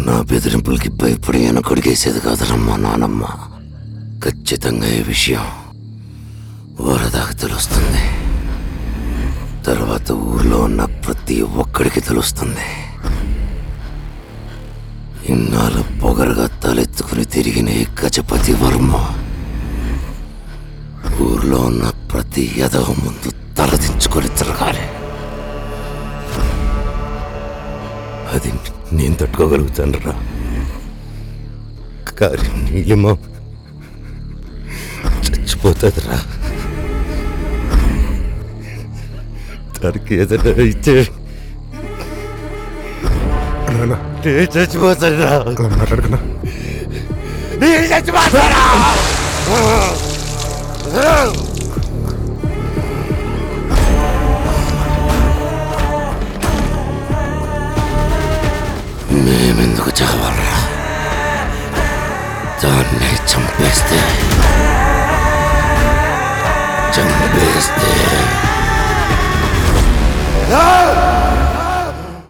నా బెదిరింపులకి భయపడి వెనకొడిగేసేది కాదరా మా నానమ్మ ఖచ్చితంగా ఈ విషయం వరదాకు తెలుస్తుంది తర్వాత ఊర్లో ఉన్న ప్రతి ఒక్కడికి తెలుస్తుంది ఇన్నాళ్ళు పొగరగా తలెత్తుకుని తిరిగిన ఈ గజపతి వర్మ ఊర్లో ఉన్న ప్రతి ఎదవ ముందు తలదించుకొని తిరగాలి అది నేను తట్టుకోగలుగుతాను రా కానీ నీలిమ చచ్చిపోతుందిరా దానికి ఏదైనా అయితే నాన్న నేను చచ్చిపోతానురా అలా మాట్లాడకన్నా నేను చచ్చిపోతారా మేమెందుకు చావాలరా దాన్ని చంపేస్తే చంపేస్తే